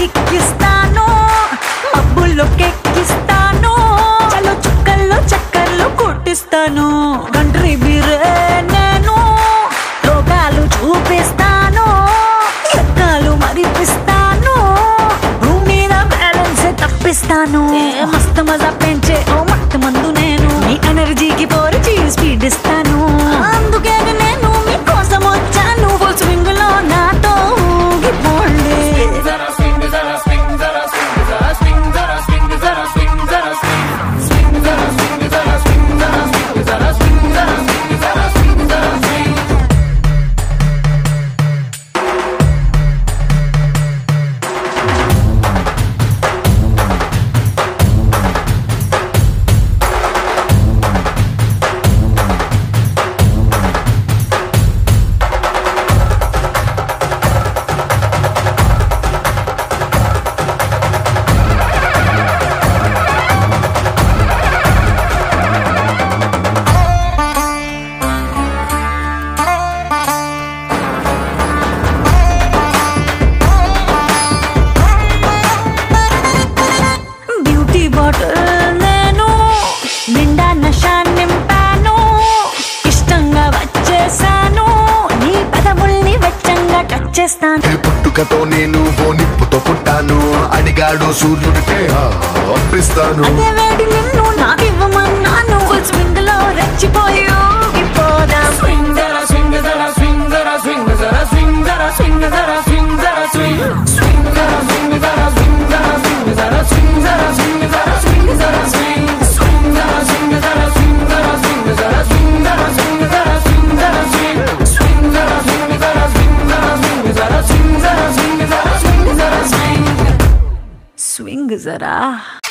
కిక్కిస్తాను మబ్బుల్లో కెక్కిస్తాను చలో చుక్కల్లో చక్కర్లు కొట్టిస్తాను కంట్రీ బీరే నేను లోకాలు చూపిస్తాను ఎక్కాలు మరిపిస్తాను భూమి మీద బ్యాలెన్స్ తప్పిస్తాను ఏ మస్తు మజా పెంచే ఓ మత్తు మందు నేను మీ ఎనర్జీకి పోరిచి స్పీడ్ ఇస్తాను అందుకే నేను మీకోసం వచ్చాను ఫుల్ స్వింగ్ లో నాతో ఊగిపోండి బ్యూటీ బాటిల్ నేను నిండా నష నింపాను ఇష్టంగా వచ్చేసాను నీ పెదవుల్ని వెచ్చంగా టచ్ చేస్తాను ఏ పుట్టుకతో నేను ఓ నిప్పుతో పుట్టాను అడిగాడు సూర్యుడికే ఆ, అప్పిస్తాను అదే వేడి నిన్ను నాకు ఇవ్వమన్నాను ఫుల్ స్వింగ్ లో రెచ్చిపోయి ఊగిపోదాం స్వింగ్ జరా